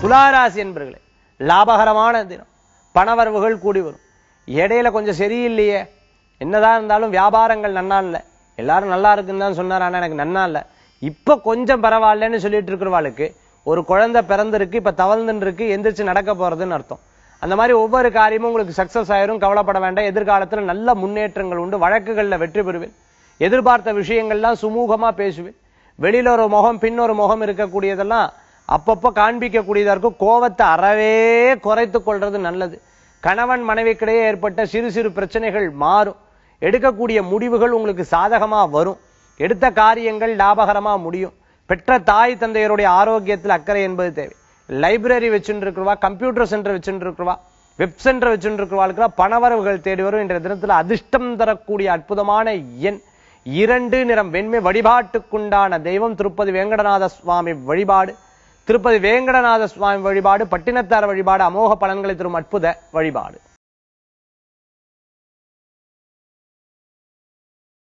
துளாராசி என்பர்களே லாபகரமான தினம் பணவரவுகள் கூடி வரும் இடையில கொஞ்சம் சரியில்லையே என்னதான் இருந்தாலும் வியாபாரங்கள் நன்னா இல்ல எல்லாரும் நல்லா இருக்குன்னு தான் சொன்னார் ஆனா எனக்கு நன்னா இல்ல இப்ப கொஞ்சம் பரவாயில்லன்னு சொல்லிட்டு இருக்கிறவாளுக்கு ஒரு குழந்தை பிறந்திருக்கு இப்ப தவழ்ந்துன்னு இருக்கு எந்திரிச்சு நடக்க போறதுன்னு அர்த்தம் அந்த மாதிரி ஒவ்வொரு காரியமும் உங்களுக்கு சக்சஸ் ஆயிரும் கவலைப்பட வேண்டாம் எதிர்காலத்துல நல்ல முன்னேற்றங்கள் உண்டு வழக்குகள்ல வெற்றி பெறுவேன் எதிர்பார்த்த விஷயங்கள்லாம் சுமூகமா பேசுவேன் வெளியில ஒரு முகம் பின் ஒரு முகம் இருக்கக்கூடியதெல்லாம் அப்பப்போ காண்பிக்கக்கூடியதா இருக்கும் கோவத்தை அறவே குறைத்து கொள்றது நல்லது கணவன் மனைவிக்கிடையே ஏற்பட்ட சிறு சிறு பிரச்சனைகள் மாறும் எடுக்கக்கூடிய முடிவுகள் உங்களுக்கு சாதகமா வரும் எடுத்த காரியங்கள் லாபகரமா முடியும் பெற்ற தாய் தந்தையருடைய ஆரோக்கியத்தில் அக்கறை என்பது தேவை லைப்ரரி வச்சுட்டு இருக்கிறவா கம்ப்யூட்டர் சென்டர் வச்சுட்டு இருக்கிறவா வெப் சென்டர் வச்சுட்டு இருக்கிறவாளுக்கு பணவரவுகள் தேடி வரும் என்ற தினத்துல அதிர்ஷ்டம் தரக்கூடிய அற்புதமான எண் இரண்டு நிறம் வெண்மை வழிபாட்டுக்குண்டான தெய்வம் திருப்பதி வேங்கடநாத சுவாமி வழிபாடு திருப்பதி வேங்கடநாத சுவாமி வழிபாடு பட்டினத்தார் வழிபாடு அமோக பலன்களை தரும் அற்புத வழிபாடு